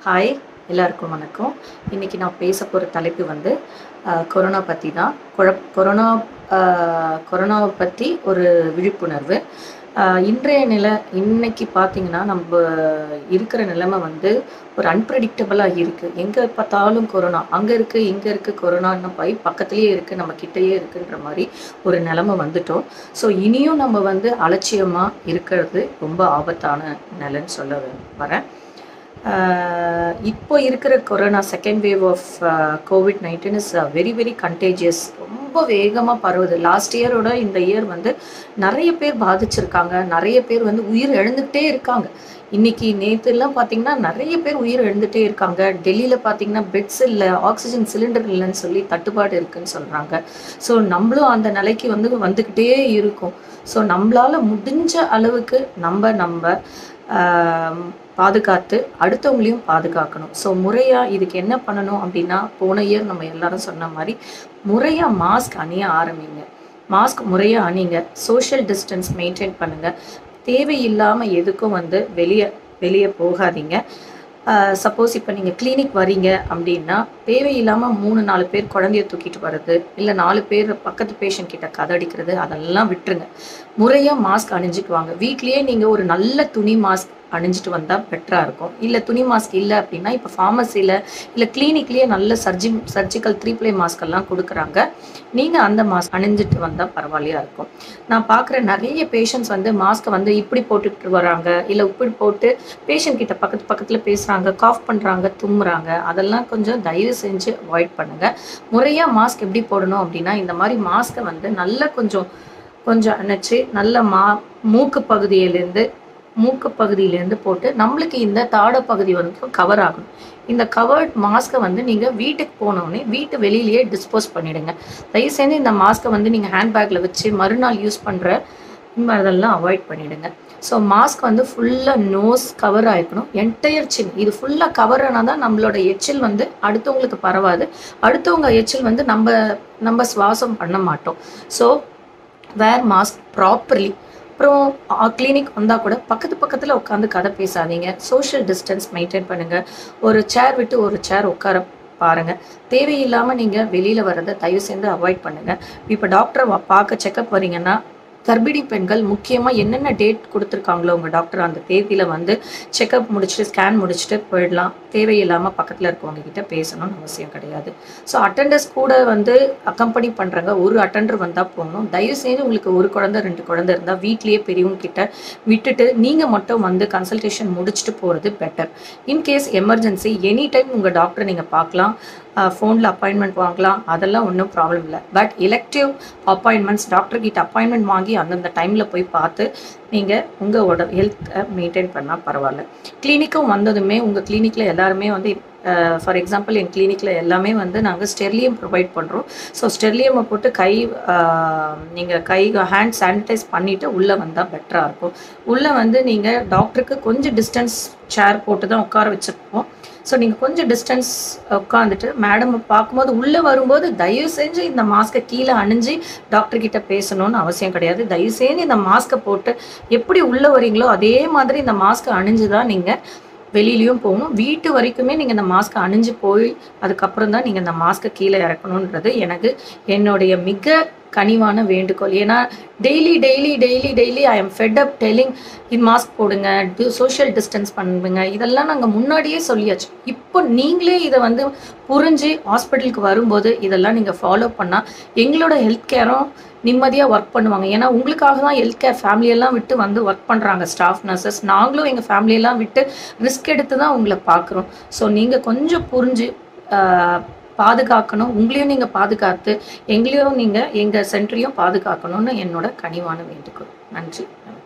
hi எல்லாருக்கும் வணக்கம் இன்னைக்கு நான் பேச போகிற தலைப்பு வந்து அஹ், கொரோனா பற்றி தான் குழப் கொரோனா அஹ், கொரோனாவை பற்றி ஒரு விழிப்புணர்வு அஹ், இன்றைய நிலை இன்னைக்கு பார்த்தீங்கன்னா நம்ம இருக்கிற நிலைமை வந்து ஒரு அன்பிரடிக்டபிளாக இருக்குது எங்கே பார்த்தாலும் கொரோனா அங்கே இருக்குது இங்கே இருக்குது கொரோனான்னு போய் பக்கத்துலேயே இருக்குது நம்ம கிட்டேயே இருக்குன்ற மாதிரி ஒரு நிலைமை வந்துட்டோம் ஸோ இனியும் நம்ம வந்து அலட்சியமாக இருக்கிறது ரொம்ப ஆபத்தான நிலைன்னு சொல்ல வரேன் ஆஹ் இப்போ இருக்கிற corona second wave of COVID nineteen is very very contagious ரொம்ப வேகமாக பரவுது லாஸ்ட் இயரோட இந்த இயர் வந்து நிறைய பேர் பாதிச்சிருக்காங்க நிறைய பேர் வந்து உயிர் இழந்துகிட்டே இருக்காங்க இன்னைக்கு நேற்றுலாம் பார்த்தீங்கன்னா நிறைய பேர் உயிர் இழந்துட்டே இருக்காங்க டெல்லியில் பார்த்தீங்கன்னா பெட்ஸ் இல்லை ஆக்சிஜன் சிலிண்டர் இல்லைன்னு சொல்லி தட்டுப்பாடு இருக்குன்னு சொல்கிறாங்க ஸோ நம்மளும் அந்த நிலைக்கு வந்து வந்துக்கிட்டே இருக்கும் ஸோ நம்மளால முடிஞ்ச அளவுக்கு நம்ம நம்ம ஆம், பாதுகாத்து அடுத்தவங்களையும் பாதுகாக்கணும் ஸோ முறையாக இதுக்கு என்ன பண்ணணும் அப்படின்னா போன இயர் நம்ம எல்லாரும் சொன்ன மாதிரி முறையாக மாஸ்க் அணிய ஆரம்பிங்க மாஸ்க் முறையாக அணிங்க சோஷியல் டிஸ்டன்ஸ் மெயின்டைன் பண்ணுங்கள் தேவையில்லாமல் எதுக்கும் வந்து வெளியே வெளியே போகாதீங்க சப்போஸ் இப்போ நீங்கள் கிளினிக் வரீங்க அப்படின்னா தேவையில்லாமல் மூணு நாலு பேர் குழந்தைய தூக்கிட்டு வர்றது இல்லை நாலு பேர் பக்கத்து பேஷண்ட் கிட்ட கதடிக்கிறது அதெல்லாம் விட்டுருங்க முறையாக மாஸ்க் அணிஞ்சிட்டு வாங்க வீட்லேயே நீங்கள் ஒரு நல்ல துணி மாஸ்க் அணிஞ்சிட்டு வந்தால் பெட்டராக இருக்கும் இல்லை துணி மாஸ்க் இல்லை அப்படின்னா இப்போ ஃபார்மசியில் இல்லை கிளினிக்லேயே நல்ல சர்ஜி சர்ஜிக்கல் த்ரீ ப்ளே மாஸ்க் எல்லாம் கொடுக்குறாங்க நீங்கள் அந்த மாஸ்க் அணிஞ்சிட்டு வந்தால் பரவாயில்லையா இருக்கும் நான் பார்க்குற நிறைய பேஷண்ட்ஸ் வந்து மாஸ்க்கை வந்து இப்படி போட்டுட்டு வராங்க இல்லை இப்படி போட்டு பேஷண்ட் கிட்ட பக்கத்து பக்கத்தில் பேசுகிறாங்க காஃப் பண்ணுறாங்க தும்முறாங்க அதெல்லாம் கொஞ்சம் தயவு செஞ்சு அவாய்ட் பண்ணுங்கள் முறையாக மாஸ்க் எப்படி போடணும் அப்படின்னா இந்த மாதிரி மாஸ்க்கை வந்து நல்லா கொஞ்சம் கொஞ்சம் அணைச்சி நல்ல மா மூக்கு பகுதியிலேருந்து மூக்கு பகுதியிலேருந்து போட்டு நம்மளுக்கு இந்த தாடை பகுதி வந்து கவர் ஆகணும் இந்த கவர்ட் மாஸ்க்கை வந்து நீங்கள் வீட்டுக்கு போனோடனே வீட்டு வெளியிலேயே டிஸ்போஸ் பண்ணிடுங்க தயவு செஞ்சு இந்த மாஸ்க்கை வந்து நீங்கள் ஹேண்ட்பேக்கில் வச்சு மறுநாள் யூஸ் பண்ணுற அதெல்லாம் அவாய்ட் பண்ணிடுங்க ஸோ மாஸ்க் வந்து ஃபுல்லாக நோஸ் கவர் ஆகிக்கணும் என்டையர் சின் இது ஃபுல்லாக கவர் ஆனால் தான் நம்மளோட எச்சில் வந்து அடுத்தவங்களுக்கு பரவாது அடுத்தவங்க எச்சில் வந்து நம்ம நம்ம சுவாசம் பண்ண மாட்டோம் ஸோ வேர் மாஸ்க் ப்ராப்பர்லி அப்புறம் கிளினிக் வந்தால் கூட பக்கத்து பக்கத்தில் உட்காந்து கதை பேசாதீங்க சோஷியல் டிஸ்டன்ஸ் மெயின்டைன் பண்ணுங்கள் ஒரு சேர் விட்டு ஒரு சேர் உட்கார பாருங்க தேவையில்லாமல் நீங்கள் வெளியில் வர்றதை தயவு செய்து அவாய்ட் பண்ணுங்கள் இப்போ டாக்டரை பார்க்க செக்கப் வரீங்கன்னா கர்ப்பிணி பெண்கள் முக்கியமாக என்னென்ன டேட் கொடுத்துருக்காங்களோ உங்கள் டாக்டர் அந்த தேதியில் வந்து செக்கப் முடிச்சுட்டு ஸ்கேன் முடிச்சுட்டு போயிடலாம் தேவையில்லாமல் பக்கத்தில் இருக்கவங்க கிட்ட பேசணும்னு அவசியம் கிடையாது ஸோ அட்டண்டர்ஸ் கூட வந்து அக்கம்பனி பண்ணுறாங்க ஒரு அட்டண்டர் வந்தால் போகணும் தயவு செய்து உங்களுக்கு ஒரு குழந்தை ரெண்டு குழந்தை இருந்தால் வீட்லேயே பெரியவங்க கிட்ட விட்டுட்டு நீங்கள் மட்டும் வந்து கன்சல்டேஷன் முடிச்சுட்டு போகிறது better in case emergency any time உங்கள் டாக்டரை நீங்கள் பார்க்கலாம் ஃபோனில் அப்பாயின்மெண்ட் வாங்கலாம் அதெல்லாம் ஒன்றும் ப்ராப்ளம் இல்லை பட் எலெக்டிவ் அப்பாயின்மெண்ட்ஸ் டாக்டர் கிட்ட அப்பாயின்மெண்ட் வாங்கி அந்தந்த டைமில் போய் பார்த்து நீங்கள் உங்களோட ஹெல்த்தை மெயின்டைன் பண்ணால் பரவாயில்ல கிளினிக்கும் வந்ததுமே உங்கள் கிளினிக்கில் எல்லாருமே வந்து ஃபார் எக்ஸாம்பிள் என் கிளினிக்கில் எல்லாமே வந்து நாங்கள் ஸ்டெர்லியம் ப்ரொவைட் பண்ணுறோம் ஸோ ஸ்டெர்லியமை போட்டு கை நீங்கள் கை ஹேண்ட் சானிடைஸ் பண்ணிவிட்டு உள்ளே வந்தால் பெட்டராக இருக்கும் உள்ளே வந்து நீங்கள் டாக்டருக்கு கொஞ்சம் டிஸ்டன்ஸ் சேர் போட்டு தான் உட்கார வச்சுருப்போம் ஸோ நீங்கள் கொஞ்சம் டிஸ்டன்ஸ் உட்காந்துட்டு மேடம் பார்க்கும்போது உள்ளே வரும்போது தயவு செஞ்சு இந்த மாஸ்க்கை கீழே அணிஞ்சு டாக்டர் கிட்ட பேசணும்னு அவசியம் கிடையாது தயவு செஞ்சு இந்த மாஸ்க்கை போட்டு எப்படி உள்ளே வரீங்களோ அதே மாதிரி இந்த மாஸ்க்கை அணிஞ்சு தான் நீங்கள் வெளியிலயும் போகணும் வீட்டு வரைக்குமே நீங்கள் இந்த மாஸ்க்கை அணிஞ்சு போய் அதுக்கப்புறம் தான் நீங்கள் இந்த மாஸ்க்கை கீழே இறக்கணுன்றது எனக்கு என்னுடைய மிக கனிவான வேண்டுகோள் ஏன்னா daily daily daily daily I am fed up telling இது மாஸ்க் போடுங்க சோஷியல் டிஸ்டன்ஸ் பண்ணுங்க இதெல்லாம் நாங்கள் முன்னாடியே சொல்லியாச்சு இப்போ நீங்களே இதை வந்து புரிஞ்சு ஹாஸ்பிட்டலுக்கு வரும்போது இதெல்லாம் நீங்கள் ஃபாலோ பண்ணால் எங்களோட ஹெல்த் கேரும் நிம்மதியாக ஒர்க் பண்ணுவாங்க ஏன்னா உங்களுக்காக தான் ஹெல்த் கேர் ஃபேமிலியெல்லாம் விட்டு வந்து ஒர்க் பண்ணுறாங்க ஸ்டாஃப் நர்சஸ் நாங்களும் எங்கள் ஃபேமிலியெல்லாம் விட்டு ரிஸ்க் எடுத்து தான் உங்களை பார்க்குறோம் ஸோ நீங்கள் கொஞ்சம் புரிஞ்சு ஆஹ், பாதுகாக்கணும் உங்களையும் நீங்கள் பாதுகாத்து எங்களையும் நீங்கள் எங்கள் சென்டரையும் பாதுகாக்கணும்னு என்னோட கனிவான வேண்டுகோள் நன்றி